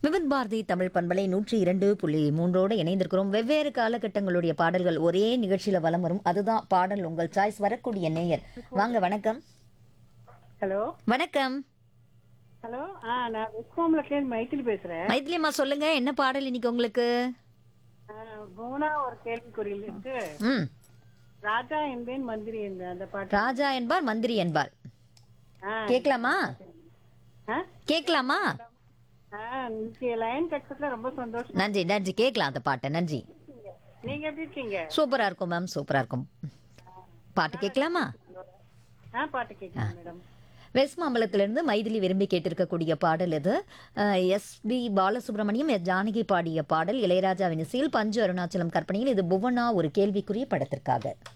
விவித் பாரதி தமிழ் பண்பலை நூற்றி இரண்டு புள்ளி மூன்றோடு இணைந்திருக்கிறோம் வெவ்வேறு காலகட்டங்களுடைய பாடல்கள் ஒரே நிகழ்ச்சியில வலம் வரும் அதுதான் பாடல் உங்கள் சாய்ஸ் வரக்கூடிய நேயர் வாங்க வணக்கம் ஹலோ வணக்கம் ஹலோ ஆ நான் வெஸ்ட்ஃபார்ம்லேருந்து மைத்திலி பேசுறேன் மைத்திலியம்மா சொல்லுங்க என்ன பாடல் இன்னைக்கு உங்களுக்கு ஆ, போனா ஒரு கேள்விக்குறியில் இருக்கு ம் ராஜா என்பேன் மந்திரி என்பேன் அந்த பாட்டு ராஜா என்பார் மந்திரி என்பார் ஆ கேட்கலாமா ஆ? கேட்கலாமா ஆ இன்னைக்கு லைன் கட்சத்துல ரொம்ப சந்தோஷம் நன்றி நன்றி கேட்கலாம் அந்த பாட்டை நன்றி நீங்க எப்படி இருக்கீங்க சூப்பரா இருக்கும் மேம் சூப்பரா இருக்கும் பாட்டு கேட்கலாமா ஆ பாட்டு கேட்கலாம் மேடம் வெஸ்ட் மாம்பலத்திலிருந்து மைதிலி விரும்பி கேட்டிருக்கக்கூடிய பாடல் இது S P Balasubramaniam S Janaki பாடிய பாடல் இளையராஜாவின் இசையில் பஞ்சு அருணாச்சலம் கற்பனையில் இது புவனா ஒரு கேள்விக்குரிய படத்திற்காக